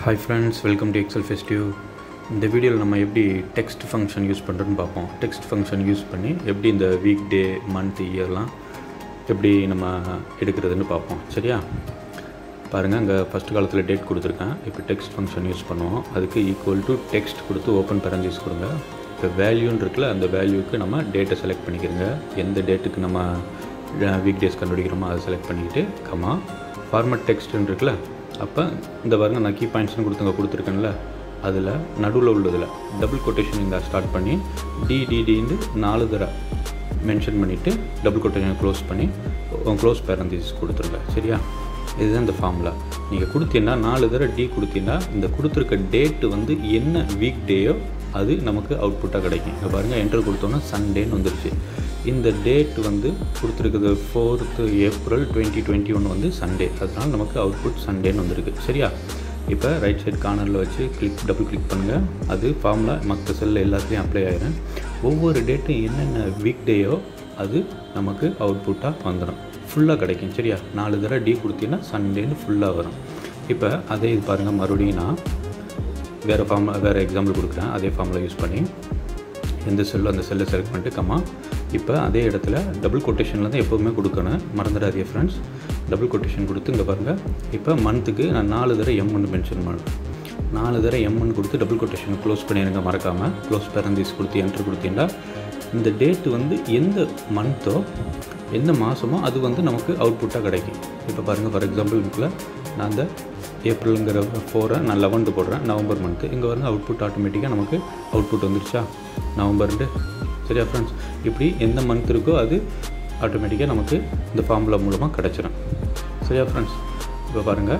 hi friends welcome to Excel festive இந்த வீடியோவில் நம்ம எப்படி டெக்ஸ்ட் ஃபங்க்ஷன் யூஸ் பண்ணுறோன்னு பார்ப்போம் டெக்ஸ்ட் ஃபங்க்ஷன் யூஸ் பண்ணி எப்படி இந்த வீக் டே மந்த் இயர்லாம் எப்படி நம்ம எடுக்கிறதுன்னு பார்ப்போம் சரியா பாருங்கள் அங்கே ஃபஸ்ட் காலத்தில் டேட் கொடுத்துருக்கேன் இப்போ டெக்ஸ்ட் ஃபங்க்ஷன் யூஸ் பண்ணுவோம் அதுக்கு ஈக்குவல் டு டெக்ஸ்ட் கொடுத்து ஓப்பன் பேரண்டிஸ் கொடுங்க இப்போ வேல்யூன்னு இருக்குல்ல அந்த வேல்யூக்கு நம்ம டேட்டை செலக்ட் பண்ணிக்கிறோங்க எந்த டேட்டுக்கு நம்ம வீக் டேஸ் கண்டுபிடிக்கிறோமோ அதை செலக்ட் பண்ணிக்கிட்டு கமா ஃபார்மட் டெக்ஸ்ட்னு இருக்குல்ல அப்போ இந்த பாருங்க நான் கீ பாயிண்ட்ஸ்னு கொடுத்துங்க கொடுத்துருக்கேன்ல அதில் நடுவில் உள்ளதில் டபுள் கொட்டேஷன் இந்த ஸ்டார்ட் பண்ணி டிடிடின்னு நாலு தடவை மென்ஷன் பண்ணிவிட்டு டபுள் கொட்டேஷன் க்ளோஸ் பண்ணி க்ளோஸ் பேரந்திஸ் கொடுத்துருங்க சரியா இதுதான் இந்த ஃபார்முலா நீங்கள் கொடுத்தீங்கன்னா நாலு தடவை டி கொடுத்தீங்கன்னா இந்த கொடுத்துருக்க டேட்டு வந்து என்ன வீக் டேயோ அது நமக்கு அவுட்புட்டாக கிடைக்கும் இங்கே பாருங்கள் என்டர் கொடுத்தோன்னா சண்டேன்னு வந்துருச்சு இந்த டேட் வந்து கொடுத்துருக்குது fourth April twenty twenty one வந்து சண்டே அதனால் நமக்கு அவுட்புட் சண்டேன்னு வந்திருக்கு சரியா இப்போ ரைட் சைடு கார்னரில் வச்சு கிளிக் டபுள் கிளிக் பண்ணுங்கள் அது ஃபார்முலா மற்ற செல்லில் எல்லாத்துலேயும் அப்ளை ஆகிடும் ஒவ்வொரு டேட்டும் என்னென்ன வீக் டேயோ அது நமக்கு அவுட்புட்டாக வந்துடும் ஃபுல்லாக கிடைக்கும் சரியா நாலு தடவை டி கொடுத்தீங்கன்னா சண்டேன்னு ஃபுல்லாக வரும் இப்போ அதே இது பாருங்கள் மறுபடியும் நான் வேறு ஃபார்முலா வேறு எக்ஸாம்பிள் கொடுக்குறேன் அதே ஃபார்முலா யூஸ் பண்ணி எந்த செல்லோ அந்த செல்லை செலக்ட் பண்ணிட்டு கம்மா இப்போ அதே இடத்துல டபுள் கொட்டேஷனில் தான் எப்போவுமே கொடுக்கணும் மறந்துடாதீங்க ஃப்ரெண்ட்ஸ் டபுள் கொட்டேஷன் கொடுத்து இங்கே பாருங்கள் இப்போ மந்த்துக்கு நான் நாலு தடவை எம்னு மென்ஷன் பண்ணுறேன் நாலு தடவை எம்னு கொடுத்து டபுள் கொட்டேஷன் க்ளோஸ் பண்ணிடுங்க மறக்காமல் க்ளோஸ் பேரந்திஸ் கொடுத்து என்ட்ரு கொடுத்தீங்கன்னா இந்த டேட்டு வந்து எந்த மந்த்தோ எந்த மாதமோ அது வந்து நமக்கு அவுட்புட்டாக கிடைக்கும் இப்போ பாருங்கள் ஃபார் எக்ஸாம்பிள் இதுக்குள்ள நான் அந்த ஏப்ரலுங்கிற ஃபோரை நான் லெவன்த்து போடுறேன் நவம்பர் மந்த்து இங்கே வந்து அவுட்புட் ஆட்டோமேட்டிக்காக நமக்கு அவுட்புட் வந்துருச்சா நவம்பர்ண்டு சரியா ஃப்ரெண்ட்ஸ் இப்படி எந்த மந்த் இருக்கோ அது ஆட்டோமேட்டிக்காக நமக்கு இந்த ஃபார்முலா மூலமாக கிடச்சிரும் சரியா ஃப்ரெண்ட்ஸ் இப்போ பாருங்கள்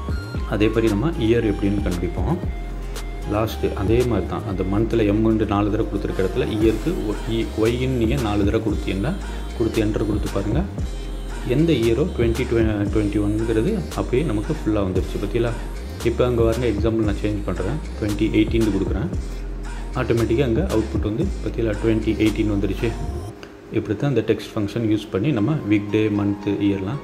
அதே மாதிரி நம்ம இயர் எப்படின்னு கண்டுபிடிப்போம் லாஸ்ட்டு அதே மாதிரி தான் அந்த மந்தில் எம்முண்டு நாலு தடவை கொடுத்துருக்க இடத்துல இயருக்கு ஒய்ன்னு நீங்கள் நாலு தடவை கொடுத்தீங்கன்னா கொடுத்து என்ட்ரு கொடுத்து பாருங்கள் எந்த இயரோ டுவெண்ட்டி டுவெண்ட்டி ஒன்னுங்கிறது அப்படியே நமக்கு ஃபுல்லாக வந்துருச்சு பற்றிங்களா இப்போ அங்கே வரங்க எக்ஸாம்பிள் நான் சேஞ்ச் பண்ணுறேன் டுவெண்ட்டி எயிட்டீன் கொடுக்குறேன் ஆட்டோமேட்டிக்காக அங்கே அவுட்புட் வந்து பற்றியில் டுவெண்ட்டி எயிட்டீன் வந்துருச்சு இப்படி தான் இந்த டெக்ஸ்ட் ஃபங்க்ஷன் யூஸ் பண்ணி நம்ம வீக் டே மந்த்து இயர்லாம்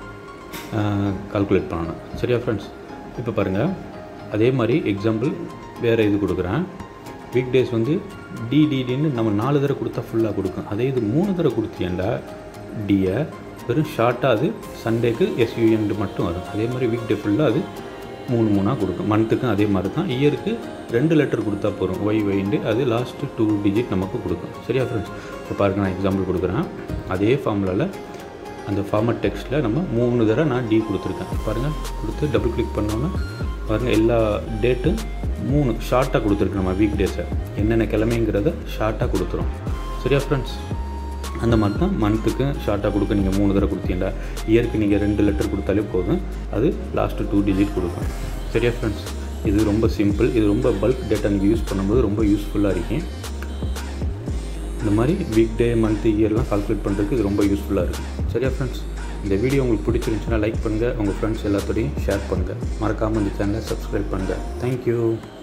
கால்குலேட் பண்ணணும் சரியா ஃப்ரெண்ட்ஸ் இப்போ பாருங்கள் அதே மாதிரி எக்ஸாம்பிள் வேறு இது கொடுக்குறேன் வீக் டேஸ் வந்து டிடிடின்னு நம்ம நாலு தடவை கொடுத்தா ஃபுல்லாக கொடுக்கும் அதே இது மூணு தடவை கொடுத்தீங்கன்னா டியை வெறும் ஷார்ட்டாக அது சண்டேக்கு எஸ்யூஎன்டு மட்டும் வரும் அதே மாதிரி வீக் டே ஃபுல்லாக அது மூணு மூணாக கொடுக்கும் மந்த்துக்கும் அதே மாதிரி தான் இயருக்கு ரெண்டு லெட்டர் கொடுத்தா போகிறோம் ஒய் ஒயின்ட்டு அது லாஸ்ட்டு டூ டிஜிட் நமக்கு கொடுக்கும் சரியா ஃப்ரெண்ட்ஸ் இப்போ பாருங்கள் நான் எக்ஸாம்பிள் கொடுக்குறேன் அதே ஃபார்முலாவில் அந்த ஃபார்மட் டெக்ஸ்ட்டில் நம்ம மூணு தடவை நான் டி கொடுத்துருக்கேன் பாருங்கள் கொடுத்து டபுள் கிளிக் பண்ணோன்னா பாருங்கள் எல்லா டேட்டும் மூணு ஷார்ட்டாக கொடுத்துருக்கு நம்ம வீக் டேஸை என்னென்ன கிழமைங்கிறத ஷார்ட்டாக கொடுத்துரும் சரியா ஃப்ரெண்ட்ஸ் அந்த மாதிரி தான் மந்த்துக்கு ஷார்ட்டாக கொடுக்க நீங்கள் மூணு தடவை கொடுத்தீங்களா இயருக்கு நீங்கள் ரெண்டு லெட்டர் கொடுத்தாலே போதும் அது லாஸ்ட்டு டூ டிஜிட் கொடுக்கும் சரியா ஃப்ரெண்ட்ஸ் இது ரொம்ப சிம்பிள் இது ரொம்ப பல்க் டேட்டா நீங்கள் யூஸ் பண்ணும்போது ரொம்ப யூஸ்ஃபுல்லாக இருக்கும் இந்த மாதிரி வீக் டே மந்த் இயர்லாம் கால்குலேட் பண்ணுறதுக்கு இது ரொம்ப யூஸ்ஃபுல்லாக இருக்குது சரியா ஃப்ரெண்ட்ஸ் இந்த வீடியோ உங்களுக்கு பிடிச்சிருந்துச்சுன்னா லைக் பண்ணுங்கள் உங்கள் ஃப்ரெண்ட்ஸ் எல்லாத்தோடையும் ஷேர் பண்ணுங்கள் மறக்காமல் இந்த சேனலை சப்ஸ்கிரைப் பண்ணுங்கள் தேங்க்யூ